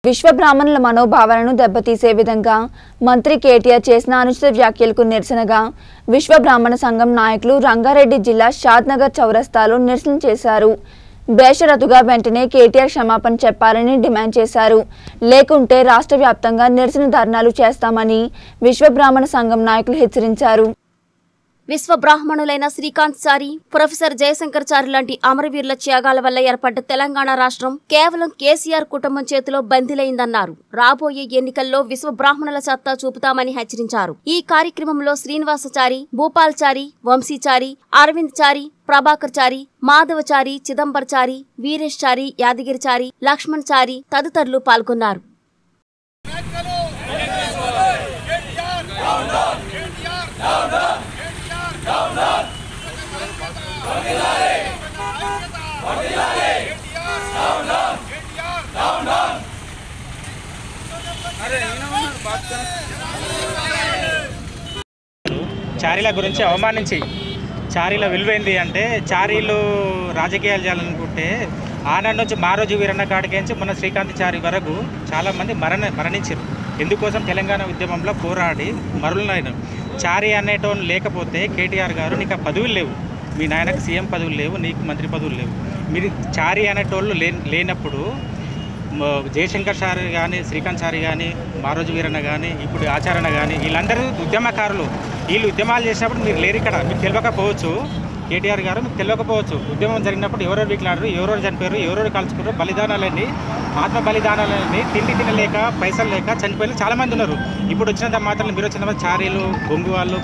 విశ్వ బ్రాహ్మణుల మనోభావాలను దెబ్బతీసే విధంగా మంత్రి కేటీఆర్ చేసిన అనుచిత వ్యాఖ్యలకు నిరసనగా విశ్వ బ్రాహ్మణ సంఘం నాయకులు రంగారెడ్డి జిల్లా షాద్నగర్ చౌరస్తాలో నిరసన చేశారు బేషరతుగా వెంటనే కేటీఆర్ క్షమాపణ చెప్పాలని డిమాండ్ చేశారు లేకుంటే రాష్ట్ర వ్యాప్తంగా నిరసన ధర్నాలు చేస్తామని విశ్వ బ్రాహ్మణ సంఘం నాయకులు హెచ్చరించారు విశ్వ బ్రాహ్మణులైన శ్రీకాంత్ చారి ప్రొఫెసర్ జయశంకర్ చారి లాంటి అమరవీరుల త్యాగాల వల్ల ఏర్పడ్డ తెలంగాణ రాష్ట్రం కేవలం కేసీఆర్ కుటుంబం చేతిలో బందీలైందన్నారు రాబోయే ఎన్నికల్లో విశ్వ బ్రాహ్మణుల సత్తా చూపుతామని హెచ్చరించారు ఈ కార్యక్రమంలో శ్రీనివాసచారి భూపాల్చారి వంశీచారి అరవింద్ చారి ప్రభాకర్ చారి మాధవచారి చిదంబరచారి వీరేష్ చారి యాదగిరిచారి లక్ష్మణ్ చారి తదితరులు పాల్గొన్నారు చారీల గురించి అవమానించి చారీల విలువైంది అంటే చారీలు రాజకీయాలు చేయాలనుకుంటే ఆనాడు నుంచి మారోజు వీరన్న కాడికేంచి మన శ్రీకాంత్ చారి వరకు చాలామంది మరణ మరణించారు ఎందుకోసం తెలంగాణ ఉద్యమంలో పోరాడి మరులైన చారి అనేటోన్ లేకపోతే కేటీఆర్ గారు నీకు ఆ పదవులు లేవు మీ నాయనకు సీఎం పదవులు లేవు నీకు మంత్రి పదవులు లేవు మీరు చారి అనేటోళ్ళు లే లేనప్పుడు మ- జయశంకర్ సార్ కానీ శ్రీకాంత్ సారి కానీ మారోజు వీరన్న కానీ ఇప్పుడు ఆచారణ కానీ వీళ్ళందరూ ఉద్యమకారులు వీళ్ళు ఉద్యమాలు చేసినప్పుడు మీరు లేరు ఇక్కడ మీకు తెలియకపోవచ్చు కేటీఆర్ గారు మీకు తెలియకపోవచ్చు ఉద్యమం జరిగినప్పుడు ఎవరెవరు వీక్లాడరు ఎవరెవరు చనిపోయారు ఎవరెవరు కలుసుకున్నారు బలిదానాలన్నీ ఆత్మ బలిదానాలన్నీ తిండి తినలేక పైసలు లేక చనిపోయిన చాలామంది ఉన్నారు ఇప్పుడు వచ్చినంత మాత్రం మీరు వచ్చినంత చారీలు బొంగు వాళ్ళు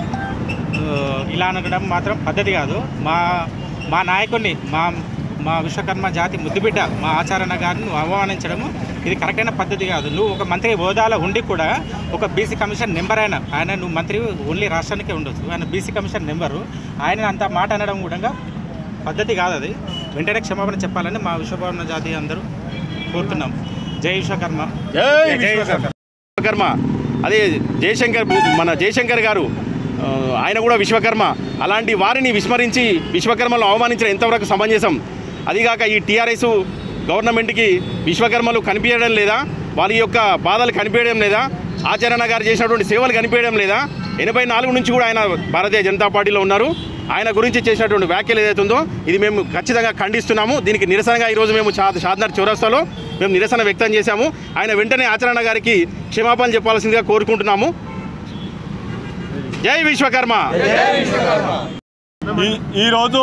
ఆ, ఇలా అనడం మాత్రం పద్ధతి కాదు మా మా నాయకుడిని మా మా విశ్వకర్మ జాతి ముద్దుబిడ్డ మా ఆచరణ గారిని నువ్వు అవమానించడము ఇది కరెక్ట్ అయిన పద్ధతి కాదు నువ్వు ఒక మంత్రి హోదాలో ఉండి కూడా ఒక బీసీ కమిషన్ నెంబర్ అయినా ఆయన నువ్వు మంత్రి ఓన్లీ రాష్ట్రానికే ఉండొచ్చు ఆయన బీసీ కమిషన్ నెంబరు ఆయన అంత మాట అనడం కూడా పద్ధతి కాదు అది వెంటనే క్షమాపణ చెప్పాలని మా విశ్వకర్మ జాతి అందరూ కోరుతున్నాం జై విశ్వకర్మ జై జై విశ్వకర్మ విశ్వకర్మ అదే జయశంకర్ భూ- మన జయశంకర్ గారు ఆ, ఆయన కూడా విశ్వకర్మ అలాంటి వారిని విస్మరించి విశ్వకర్మలు అవమానించడం ఎంతవరకు సమంజసం అదిగాక ఈ టీఆర్ఎస్ గవర్నమెంట్కి విశ్వకర్మలు కనిపించడం లేదా వాళ్ళ యొక్క బాధలు కనిపించడం లేదా ఆచరణ గారు చేసినటువంటి సేవలు కనిపించడం లేదా ఎనభై నాలుగు నుంచి కూడా ఆయన భారతీయ జనతా పార్టీలో ఉన్నారు ఆయన గురించి చేసినటువంటి వ్యాఖ్యలు ఏదైతుందో ఇది మేము ఖచ్చితంగా ఖండిస్తున్నాము దీనికి నిరసనగా ఈరోజు మేము షా షాద్నర్ చౌరస్తాలో మేము నిరసన వ్యక్తం చేశాము ఆయన వెంటనే ఆచరణ గారికి క్షమాపణ చెప్పాల్సిందిగా కోరుకుంటున్నాము జై విశ్వకర్మ ఈ ఈరోజు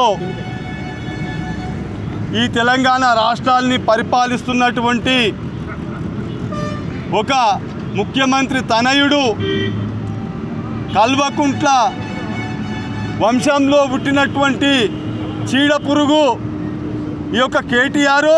ఈ తెలంగాణ రాష్ట్రాల్ని పరిపాలిస్తున్నటువంటి ఒక ముఖ్యమంత్రి తనయుడు కల్వకుంట్ల వంశంలో పుట్టినటువంటి చీడ పురుగు ఈ యొక్క కేటీఆర్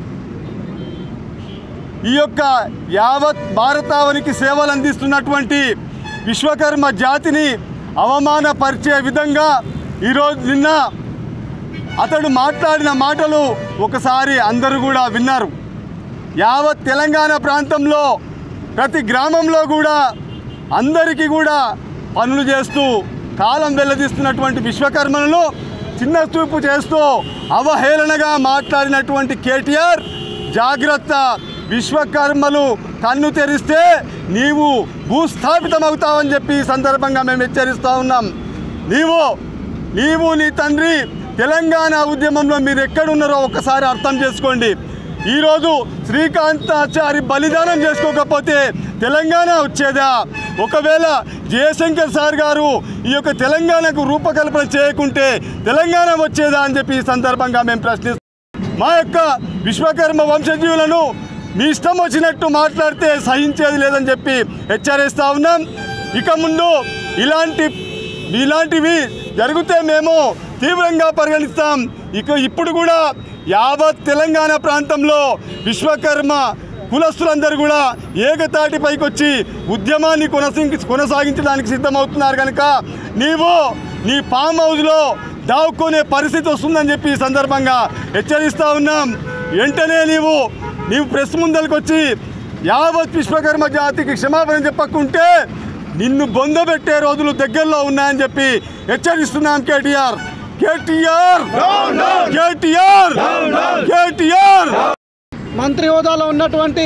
ఈ యొక్క యావత్ భారతావనికి సేవలు అందిస్తున్నటువంటి విశ్వకర్మ జాతిని అవమానపరిచే విధంగా ఈరోజు నిన్న అతడు మాట్లాడిన మాటలు ఒకసారి అందరూ కూడా విన్నారు యావత్ తెలంగాణ ప్రాంతంలో ప్రతి గ్రామంలో కూడా అందరికీ కూడా పనులు చేస్తూ కాలం వెల్లదీస్తున్నటువంటి విశ్వకర్మలను చిన్న చూపు చేస్తూ అవహేళనగా మాట్లాడినటువంటి కేటీఆర్ జాగ్రత్త విశ్వకర్మలు కన్ను తెరిస్తే నీవు భూస్థాపితమవుతావని చెప్పి ఈ సందర్భంగా మేము హెచ్చరిస్తూ ఉన్నాం నీవు నీవు నీ తండ్రి తెలంగాణ ఉద్యమంలో మీరు ఎక్కడున్నారో ఒకసారి అర్థం చేసుకోండి ఈరోజు శ్రీకాంతాచారి బలిదానం చేసుకోకపోతే తెలంగాణ వచ్చేదా ఒకవేళ జయశంకర్ సార్ గారు ఈ యొక్క తెలంగాణకు రూపకల్పన చేయకుంటే తెలంగాణ వచ్చేదా అని చెప్పి ఈ సందర్భంగా మేము ప్రశ్నిస్తాం మా యొక్క విశ్వకర్మ వంశజీవులను మీ ఇష్టం వచ్చినట్టు మాట్లాడితే సహించేది లేదని చెప్పి హెచ్చరిస్తా ఉన్నాం ఇక ముందు ఇలాంటి ఇలాంటివి జరిగితే మేము తీవ్రంగా పరిగణిస్తాం ఇక ఇప్పుడు కూడా యావత్ తెలంగాణ ప్రాంతంలో విశ్వకర్మ కులస్తులందరూ కూడా ఏకతాటి పైకొచ్చి ఉద్యమాన్ని కొనసాగి కొనసాగించడానికి సిద్ధమవుతున్నారు కనుక నీవు నీ ఫామ్ హౌస్లో దాక్కునే పరిస్థితి వస్తుందని చెప్పి ఈ సందర్భంగా హెచ్చరిస్తా ఉన్నాం వెంటనే నీవు నీవు ప్రెస్ ముందరికి వచ్చి యావత్ విశ్వకర్మ జాతికి క్షమాపణ చెప్పకుంటే నిన్ను బొందబెట్టే రోజులు దగ్గరలో ఉన్నాయని చెప్పి హెచ్చరిస్తున్నాం కేటీఆర్ కేటీఆర్ కేటీఆర్ కేటీఆర్ మంత్రి హోదాలో ఉన్నటువంటి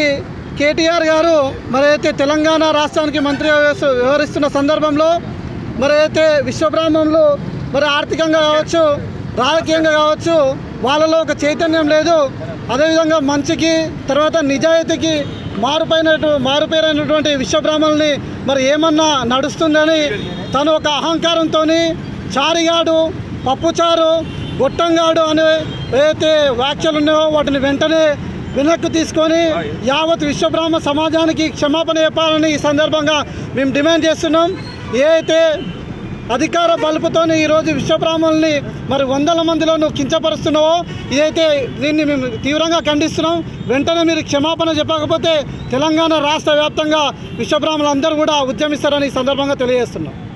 కేటీఆర్ గారు మరి అయితే తెలంగాణ రాష్ట్రానికి మంత్రి వ్యవహరిస్తు- వ్యవహరిస్తున్న సందర్భంలో మరి అయితే విశ్వబ్రాహ్మణులు మరి ఆర్థికంగా కావచ్చు రాజకీయంగా కావచ్చు వాళ్ళలో ఒక చైతన్యం లేదు అదేవిధంగా మంచికి తర్వాత నిజాయితీకి మారుపైనటు మారుపేరైనటువంటి విశ్వబ్రాహ్మణుల్ని మరి ఏమన్నా నడుస్తుందని తను ఒక అహంకారంతో చారిగాడు పప్పుచారు గొట్టంగాడు అనే ఏదైతే వ్యాఖ్యలు ఉన్నాయో వాటిని వెంటనే వెనక్కు తీసుకొని యావత్ విశ్వబ్రాహ్మ సమాజానికి క్షమాపణ చెప్పాలని ఈ సందర్భంగా మేము డిమాండ్ చేస్తున్నాం ఏ అయితే అధికార బలుపుతోని ఈరోజు విశ్వబ్రాహ్మణుల్ని మరి వందల మందిలో నువ్వు కించపరుస్తున్నావో ఇదైతే దీన్ని మేము తీవ్రంగా ఖండిస్తున్నాం వెంటనే మీరు క్షమాపణ చెప్పకపోతే తెలంగాణ రాష్ట్ర వ్యాప్తంగా విశ్వబ్రాహ్మణులు అందరూ కూడా ఉద్యమిస్తారని ఈ సందర్భంగా తెలియజేస్తున్నాం